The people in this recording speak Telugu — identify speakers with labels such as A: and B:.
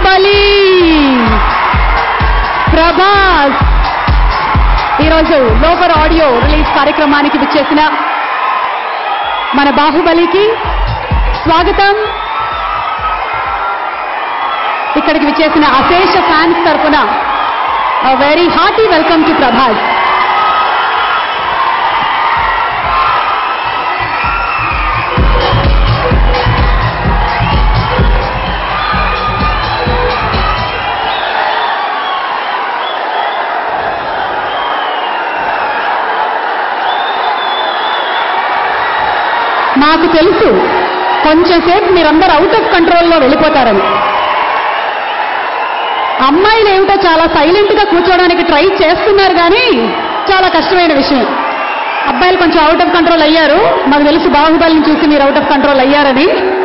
A: బాహుబలి ప్రభాస్ ఈరోజు లోపర్ ఆడియో రిలీజ్ కార్యక్రమానికి విచ్చేసిన మన బాహుబలికి స్వాగతం ఇక్కడికి విచ్చేసిన అశేష ఫ్యాన్స్ తరపున very hearty welcome to Prabhas నాకు తెలుసు కొంచెం సేపు మీరందరూ అవుట్ ఆఫ్ కంట్రోల్లో వెళ్ళిపోతారని అమ్మాయిలు ఏమిటో చాలా సైలెంట్ గా కూర్చోవడానికి ట్రై చేస్తున్నారు కానీ చాలా కష్టమైన విషయం అబ్బాయిలు కొంచెం అవుట్ ఆఫ్ కంట్రోల్ అయ్యారు మాకు తెలుసు బాహుబలిని చూసి మీరు అవుట్ ఆఫ్ కంట్రోల్ అయ్యారని